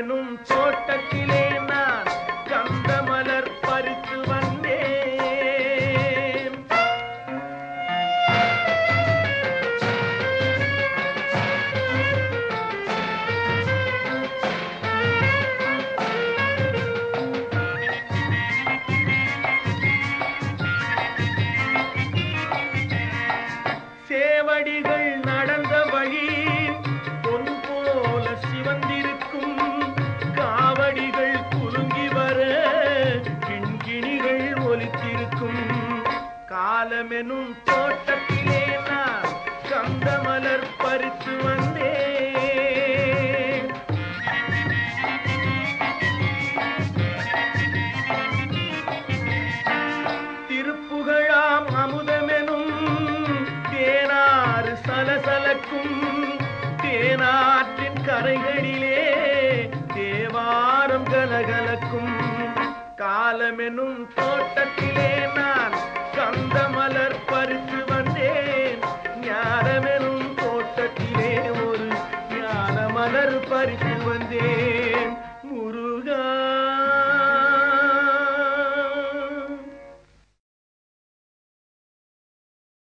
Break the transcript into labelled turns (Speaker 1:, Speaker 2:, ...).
Speaker 1: காலமெனும் தோட்டத்திலே நான் கந்தமலர் பறித்து வந்தேன் சேவடிகள் நடந்த வழி பொன் போல சிவந்திருக்கும் காவடிகள் குலுங்கி வர கிண்கிணிகள் ஒலித்திருக்கும் காலமெனும் தோட்டத்திலே நான் கந்தமலர் பறித்து வந்தேன் திருப்புகழாம் அமுதமெனும் தேனாறு சலசலக்கும் தேனாற்றின் கரைகளிலே தேவாரம் கலகலக்கும் காலமெனும் தோட்டத்திலே நான் கந்தமலர் பறித்து வந்தேன் ஞானமெனும் தோட்டத்திலே ஒரு ஞான மலர் பறித்து வந்தேன்